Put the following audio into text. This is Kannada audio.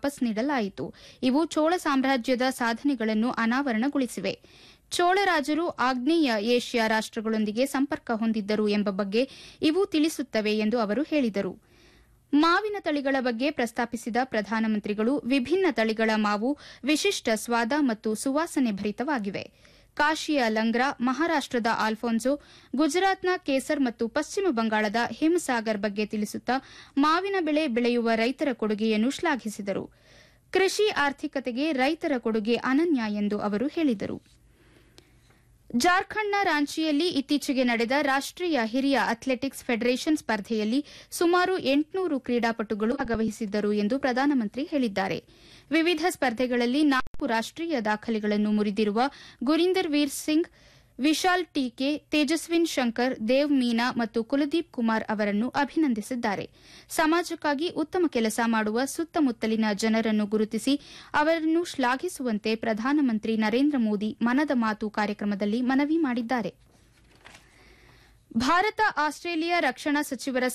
ವಾಪಸ್ ನೀಡಲಾಯಿತು ಇವು ಚೋಳ ಸಾಮ್ರಾಜ್ಯದ ಸಾಧನೆಗಳನ್ನು ಅನಾವರಣಗೊಳಿಸಿವೆ ಚೋಳರಾಜರು ಆಗ್ನೇಯ ಏಷ್ಯಾ ರಾಷ್ಟಗಳೊಂದಿಗೆ ಸಂಪರ್ಕ ಹೊಂದಿದ್ದರು ಎಂಬ ಬಗ್ಗೆ ಇವು ತಿಳಿಸುತ್ತವೆ ಎಂದು ಅವರು ಹೇಳಿದರು ಮಾವಿನ ತಳಿಗಳ ಬಗ್ಗೆ ಪ್ರಸ್ತಾಪಿಸಿದ ಪ್ರಧಾನಮಂತ್ರಿಗಳು ವಿಭಿನ್ನ ತಳಿಗಳ ಮಾವು ವಿಶಿಷ್ಟ ಸ್ವಾದ ಮತ್ತು ಸುವಾಸನೆ ಭರಿತವಾಗಿವೆ ಕಾಶಿಯ ಲಂಗ್ರಾ ಮಹಾರಾಷ್ಟದ ಆಲ್ಫೋನ್ಸೋ ಗುಜರಾತ್ನ ಕೇಸರ್ ಮತ್ತು ಪಶ್ಚಿಮ ಬಂಗಾಳದ ಹಿಮಸಾಗರ್ ಬಗ್ಗೆ ತಿಳಿಸುತ್ತಾ ಮಾವಿನ ಬೆಳೆ ಬೆಳೆಯುವ ರೈತರ ಕೊಡುಗೆಯನ್ನು ಶ್ಲಾಘಿಸಿದರು ಕೃಷಿ ಆರ್ಥಿಕತೆಗೆ ರೈತರ ಕೊಡುಗೆ ಅನನ್ಯ ಎಂದು ಅವರು ಹೇಳಿದರು ಜಾರ್ಖಂಡ್ನ ರಾಂಚಿಯಲ್ಲಿ ಇತ್ತೀಚೆಗೆ ನಡೆದ ರಾಷ್ಟೀಯ ಹಿರಿಯ ಅಥ್ಲೆಟಿಕ್ಸ್ ಫೆಡರೇಷನ್ ಸ್ಪರ್ಧೆಯಲ್ಲಿ ಸುಮಾರು ಎಂಟುನೂರು ಕ್ರೀಡಾಪಟುಗಳು ಭಾಗವಹಿಸಿದ್ದರು ಎಂದು ಪ್ರಧಾನಮಂತ್ರಿ ಹೇಳಿದ್ದಾರೆ ವಿವಿಧ ಸ್ಪರ್ಧೆಗಳಲ್ಲಿ ನಾಲ್ಕು ರಾಷ್ಟೀಯ ದಾಖಲೆಗಳನ್ನು ಮುರಿದಿರುವ ಗುರಿಂದರ್ ವೀರ್ ಸಿಂಗ್ ವಿಶಾಲ್ ಟೀಕೆ ತೇಜಸ್ವಿನ್ ಶಂಕರ್ ದೇವ್ ಮೀನಾ ಮತ್ತು ಕುಲದೀಪ್ ಕುಮಾರ್ ಅವರನ್ನು ಅಭಿನಂದಿಸಿದ್ದಾರೆ ಸಮಾಜಕ್ಕಾಗಿ ಉತ್ತಮ ಕೆಲಸ ಮಾಡುವ ಸುತ್ತಮುತ್ತಲಿನ ಜನರನ್ನು ಗುರುತಿಸಿ ಅವರನ್ನು ಶ್ಲಾಘಿಸುವಂತೆ ಪ್ರಧಾನಮಂತ್ರಿ ನರೇಂದ್ರ ಮೋದಿ ಮನದ ಮಾತು ಕಾರ್ಯಕ್ರಮದಲ್ಲಿ ಮನವಿ ಮಾಡಿದ್ದಾರೆ ಭಾರತ ಆಸ್ಟ್ರೇಲಿಯಾ ರಕ್ಷಣಾ ಸಚಿವರ